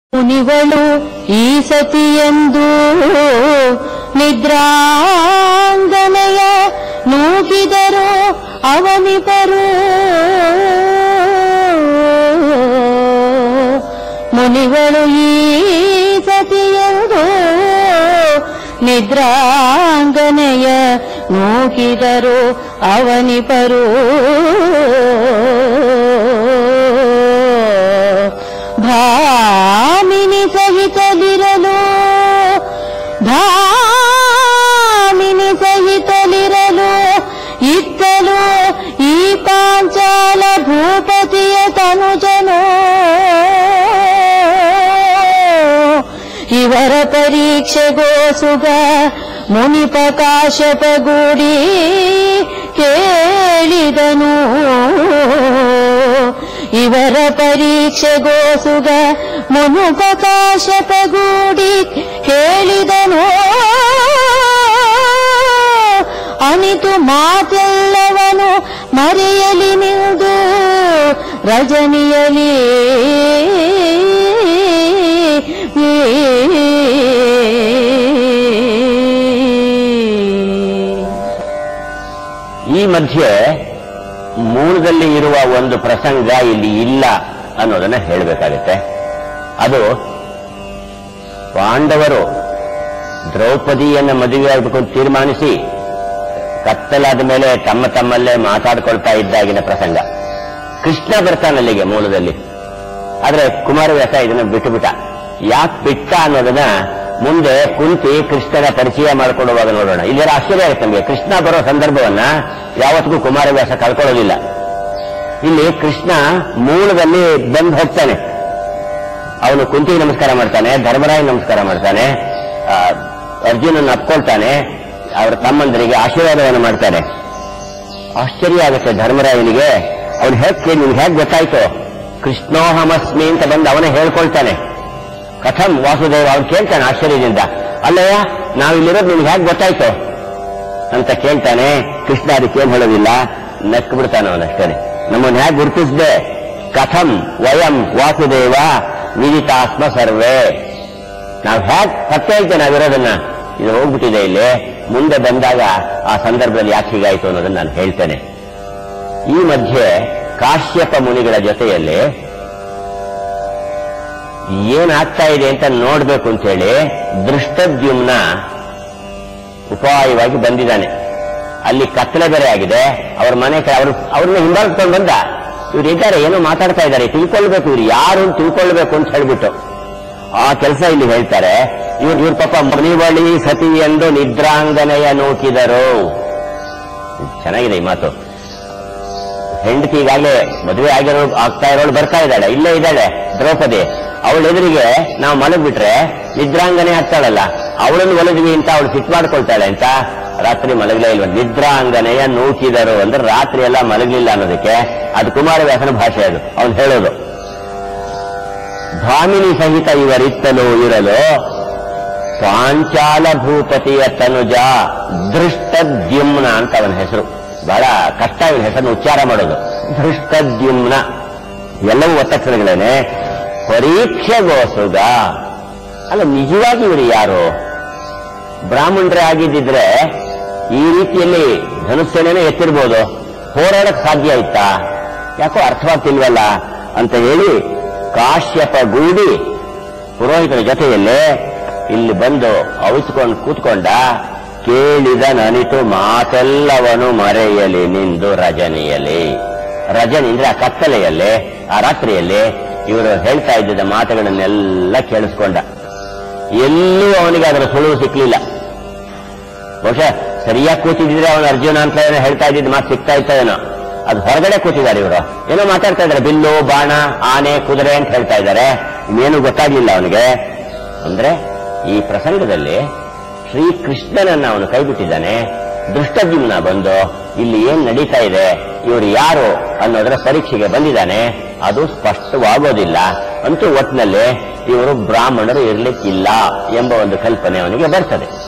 ಮುನಿಗಳು ಈ ಸತಿಯೆಂದು ನಿದ್ರಾಂಗನೆಯ ನೂಕಿದರು ಅವನಿಪರು ಮುನಿಗಳು ಈ ಸತಿಯೆಂದು ನಿದ್ರಾಂಗನೆಯ ನೂಕಿದರು ಅವನಿಪರು ಭಾಮಿನಿ ಸಹಿತಲಿರಲು ಭಾಮಿನಿ ಸಹಿತಲಿರಲು ಇತ್ತಲು ಈ ಪಾಂಚಾಲ ಭೂಪತಿಯ ತನುಜನು ಇವರ ಪರೀಕ್ಷೆಗೋಸುಗ ಮುನಿಪ ಕಾಶ್ಯಪಗೂಡಿ ಕೇಳಿದನು ಇವರ ಪರೀಕ್ಷೆಗೋಸುಗ ಮುನುಪ ಕಾಶ್ಯಪಗೂಡಿ ಕೇಳಿದನು ಅನಿತು ಮಾತೆಲ್ಲವನು ಮರೆಯಲಿ ನಿಂದು ರಜನಿಯಲಿ ಈ ಮಧ್ಯೆ ಮೂಲದಲ್ಲಿ ಇರುವ ಒಂದು ಪ್ರಸಂಗ ಇಲ್ಲಿ ಇಲ್ಲ ಅನ್ನೋದನ್ನ ಹೇಳಬೇಕಾಗತ್ತೆ ಅದು ಪಾಂಡವರು ದ್ರೌಪದಿಯನ್ನ ಮದುವೆ ಆಗಬೇಕು ಅಂತ ತೀರ್ಮಾನಿಸಿ ಕತ್ತಲಾದ ಮೇಲೆ ತಮ್ಮ ತಮ್ಮಲ್ಲೇ ಮಾತಾಡ್ಕೊಳ್ತಾ ಇದ್ದಾಗಿನ ಪ್ರಸಂಗ ಕೃಷ್ಣ ಬರ್ತಾನಲ್ಲಿಗೆ ಮೂಲದಲ್ಲಿ ಆದ್ರೆ ಕುಮಾರವ್ಯಾಸ ಇದನ್ನ ಬಿಟ್ಟುಬಿಟ್ಟ ಯಾಕೆ ಬಿಟ್ಟ ಅನ್ನೋದನ್ನ ಮುಂದೆ ಕುಂತಿ ಕೃಷ್ಣನ ಪರಿಚಯ ಮಾಡಿಕೊಳ್ಳುವಾಗ ನೋಡೋಣ ಇಲ್ಲಿ ಆಶ್ಚರ್ಯ ಆಗುತ್ತೆ ನಮಗೆ ಕೃಷ್ಣ ಬರೋ ಸಂದರ್ಭವನ್ನ ಯಾವತ್ತಿಗೂ ಕುಮಾರವ್ಯಾಸ ಕಳ್ಕೊಳ್ಳೋದಿಲ್ಲ ಇಲ್ಲಿ ಕೃಷ್ಣ ಮೂಲದಲ್ಲಿ ಬಂದು ಹೋಗ್ತಾನೆ ಅವನು ಕುಂತಿಗೆ ನಮಸ್ಕಾರ ಮಾಡ್ತಾನೆ ಧರ್ಮರಾಯ ನಮಸ್ಕಾರ ಮಾಡ್ತಾನೆ ಆ, ಅರ್ಜುನನ್ನು ಅಪ್ಕೊಳ್ತಾನೆ ಅವರ ತಮ್ಮಂದರಿಗೆ ಆಶೀರ್ವಾದವನ್ನು ಮಾಡ್ತಾನೆ ಆಶ್ಚರ್ಯ ಆಗುತ್ತೆ ಧರ್ಮರಾಯನಿಗೆ ಅವನು ಹೇಗೆ ನಿಮ್ಗೆ ಹೇಗೆ ಗೊತ್ತಾಯ್ತು ಕೃಷ್ಣೋಹಮಸ್ಮಿ ಅಂತ ಬಂದು ಅವನೇ ಹೇಳ್ಕೊಳ್ತಾನೆ ಕಥಂ ವಾಸುದೇವ ಅವ್ನು ಕೇಳ್ತಾನೆ ಆಶ್ಚರ್ಯದಿಂದ ಅಲ್ಲಯ್ಯ ನಾವಿಲ್ಲಿರೋದು ನಿಮ್ಗೆ ಹೇಗೆ ಗೊತ್ತಾಯ್ತು ಅಂತ ಕೇಳ್ತಾನೆ ಕೃಷ್ಣ ಅದಕ್ಕೇನು ಹೇಳೋದಿಲ್ಲ ನಕ್ಕು ಬಿಡ್ತಾನೆ ಅವನಷ್ಟೇ ನಮ್ಮನ್ನು ಹೇಗೆ ಗುರುತಿಸಿದೆ ಕಥಂ ವಯಂ ವಾಸುದೇವ ವಿದಿತಾತ್ಮ ಸರ್ವೇ ನಾವು ಹೇಗೆ ಪತ್ತೆ ಹೇಳ್ತೇವೆ ನಾವಿರೋದನ್ನ ಇದು ಹೋಗ್ಬಿಟ್ಟಿದೆ ಇಲ್ಲಿ ಮುಂದೆ ಬಂದಾಗ ಆ ಸಂದರ್ಭದಲ್ಲಿ ಯಾಕೆ ಹೀಗಾಯ್ತು ಅನ್ನೋದನ್ನ ನಾನು ಹೇಳ್ತೇನೆ ಈ ಮಧ್ಯೆ ಕಾಶ್ಯಪ ಮುನಿಗಳ ಜೊತೆಯಲ್ಲಿ ಏನಾಗ್ತಾ ಇದೆ ಅಂತ ನೋಡ್ಬೇಕು ಅಂತ ಹೇಳಿ ದೃಷ್ಟದ್ಯುಮ್ನ ಉಪಾಯವಾಗಿ ಬಂದಿದ್ದಾನೆ ಅಲ್ಲಿ ಕತ್ತಲೆ ಬೇರೆ ಆಗಿದೆ ಅವ್ರ ಮನೆ ಕಡೆ ಅವ್ರು ಅವ್ರನ್ನ ಹಿಂಬಾಲಿಸ್ಕೊಂಡು ಬಂದ ಇವ್ರು ಇದ್ದಾರೆ ಏನೋ ಮಾತಾಡ್ತಾ ಇದ್ದಾರೆ ತಿಳ್ಕೊಳ್ಬೇಕು ಇವ್ರು ಯಾರು ಅಂತ ತಿಳ್ಕೊಳ್ಬೇಕು ಅಂತ ಹೇಳ್ಬಿಟ್ಟು ಆ ಕೆಲಸ ಇಲ್ಲಿ ಹೇಳ್ತಾರೆ ಇವ್ರು ಇವ್ರ ಪಾಪ ಮುನಿವಳಿ ಸತಿ ಎಂದು ನಿದ್ರಾಂಗನೆಯ ನೂಕಿದರು ಚೆನ್ನಾಗಿದೆ ಈ ಮಾತು ಹೆಂಡತಿ ಈಗಾಗಲೇ ಮದುವೆ ಆಗಿರೋ ಆಗ್ತಾ ಇರೋಳು ಬರ್ತಾ ಇದ್ದಾಳೆ ಇಲ್ಲೇ ಇದ್ದಾಳೆ ದ್ರೌಪದಿ ಅವಳ ಎದುರಿಗೆ ನಾವು ಮಲಗ್ಬಿಟ್ರೆ ನಿದ್ರಾಂಗನೆ ಆಗ್ತಾಳಲ್ಲ ಅವಳನ್ನು ಒಲದ್ವಿ ಅಂತ ಅವಳು ಸಿಟ್ಟು ಮಾಡ್ಕೊಳ್ತಾಳೆ ಅಂತ ರಾತ್ರಿ ಮಲಗಲೇ ಇಲ್ವ ನಿದ್ರಾಂಗನೆಯ ನೂಕಿದರು ಅಂದ್ರೆ ರಾತ್ರಿ ಎಲ್ಲ ಮಲಗಲಿಲ್ಲ ಅನ್ನೋದಕ್ಕೆ ಅದು ಕುಮಾರವ್ಯಾಸನ ಭಾಷೆ ಅದು ಅವನು ಹೇಳೋದು ಭಾಮಿನಿ ಸಹಿತ ಇವರಿತ್ತಲು ಇರಲು ಪಾಂಚಾಲ ಭೂಪತಿಯ ತನುಜ ದೃಷ್ಟದ್ಯುಮ್ನ ಅಂತ ಅವನ ಹೆಸರು ಬಹಳ ಕಷ್ಟ ಇವನ ಹೆಸರನ್ನು ಉಚ್ಚಾರ ಮಾಡೋದು ದೃಷ್ಟದ್ಯುಮ್ನ ಎಲ್ಲವೂ ಒತ್ತಕ್ಷರಗಳೇನೆ ಪರೀಕ್ಷೆಗೋಸುಗ ಅಲ್ಲ ನಿಜವಾಗಿ ಇವರು ಯಾರು ಬ್ರಾಹ್ಮಣರೇ ಆಗಿದ್ದಿದ್ರೆ ಈ ರೀತಿಯಲ್ಲಿ ಧನುಸ್ಸೇನೆ ಎತ್ತಿರ್ಬೋದು ಹೋರಾಡಕ್ ಸಾಧ್ಯ ಇತ್ತಾ ಯಾಕೋ ಅರ್ಥವಾಗ್ತಿಲ್ವಲ್ಲ ಅಂತ ಹೇಳಿ ಕಾಶ್ಯಪ ಗೂಡಿ ಪುರೋಹಿತರ ಜೊತೆಯಲ್ಲೇ ಇಲ್ಲಿ ಬಂದು ಅವಿಸ್ಕೊಂಡು ಕೂತ್ಕೊಂಡ ಕೇಳಿದ ನನಿತು ಮಾತೆಲ್ಲವನು ಮರೆಯಲಿ ನಿಂದು ರಜನಿಯಲಿ ರಜನಿ ಅಂದ್ರೆ ಆ ಕತ್ತಲೆಯಲ್ಲಿ ಆ ರಾತ್ರಿಯಲ್ಲಿ ಇವರು ಹೇಳ್ತಾ ಇದ್ದಿದ್ದ ಮಾತುಗಳನ್ನೆಲ್ಲ ಕೇಳಿಸ್ಕೊಂಡ ಎಲ್ಲೂ ಅವನಿಗೆ ಅದರ ಸುಳುವು ಸಿಕ್ಲಿಲ್ಲ ಬಹುಶಃ ಸರಿಯಾಗಿ ಕೂತಿದ್ರೆ ಅವನು ಅರ್ಜುನ ಅಂತ ಏನೋ ಹೇಳ್ತಾ ಇದ್ದಿದ್ದು ಮಾತು ಸಿಗ್ತಾ ಇತ್ತೇನೋ ಅದು ಹೊರಗಡೆ ಕೂತಿದ್ದಾರೆ ಇವರು ಏನೋ ಮಾತಾಡ್ತಾ ಇದ್ದಾರೆ ಬಿಲ್ಲು ಬಾಣ ಆನೆ ಕುದುರೆ ಅಂತ ಹೇಳ್ತಾ ಇದ್ದಾರೆ ಇನ್ನೇನು ಗೊತ್ತಾಗ್ಲಿಲ್ಲ ಅವನಿಗೆ ಅಂದ್ರೆ ಈ ಪ್ರಸಂಗದಲ್ಲಿ ಶ್ರೀಕೃಷ್ಣನನ್ನ ಅವನು ಕೈಬಿಟ್ಟಿದ್ದಾನೆ ದುಷ್ಟದ್ಯುಮ್ನ ಬಂದು ಇಲ್ಲಿ ಏನ್ ನಡೀತಾ ಇದೆ ಇವರು ಯಾರು ಅನ್ನೋದರ ಪರೀಕ್ಷೆಗೆ ಬಂದಿದ್ದಾನೆ ಅದು ಸ್ಪಷ್ಟವಾಗೋದಿಲ್ಲ ಅಂತೂ ಒಟ್ಟಿನಲ್ಲಿ ಇವರು ಬ್ರಾಹ್ಮಣರು ಇರ್ಲಿಕ್ಕಿಲ್ಲ ಎಂಬ ಒಂದು ಕಲ್ಪನೆ ಅವನಿಗೆ ಬರ್ತದೆ